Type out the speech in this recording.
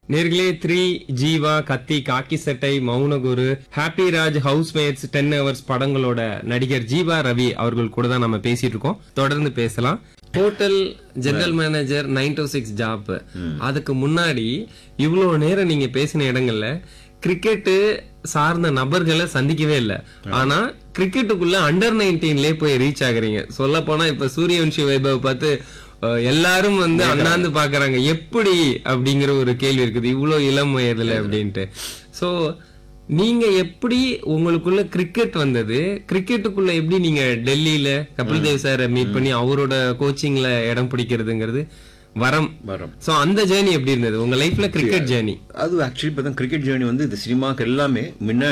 நேர்களே three Jeeva Kaththi Kaakki Sattai Mounaguru happy Raj housemates ten hours படங்களோட நடிகர் ஜீவா ரவி அவர்கள் கூட தான் நம்ம பேசிட்டு இருக்கோம் தொடர்ந்து பேசலாம் hotel general manager nine to six job அதுக்கு முன்னாடி இவ்வளவு நேரம் நீங்க பேசின இடங்கள்ல கிரிக்கெட் சார்ந்த நபர்களை சந்திக்கவே இல்ல ஆனா கிரிக்கெட்டுக்குள்ள அண்டர் நைன்டீன்லயே போய் ரீச் ஆகுறீங்க சொல்ல போனா இப்ப சூரியவன்ஷி வைபவ் பார்த்து அஹ், எல்லாரும் வந்து அண்ணாந்து பாக்குறாங்க எப்படி அப்படிங்கிற ஒரு கேள்வி இருக்குது இவ்வளவு இளம் வயதுல அப்படின்ட்டு சோ நீங்க எப்படி உங்களுக்குள்ள கிரிக்கெட் வந்தது கிரிக்கெட்டுக்குள்ள எப்படி நீங்க டெல்லியில கபில் தேவ் சாரை மீட் பண்ணி அவரோட கோச்சிங்ல இடம் பிடிக்கிறதுங்கிறது வரம் வரம் சோ அந்த ஜேர்னி எப்படி இருந்தது உங்க லைஃப்ல கிரிக்கெட் ஜேர்னி அது ஆக்சுவலி பார்த்தா கிரிக்கெட் ஜேர்னி வந்து இந்த சினிமாக்கு எல்லாமே முன்னாடி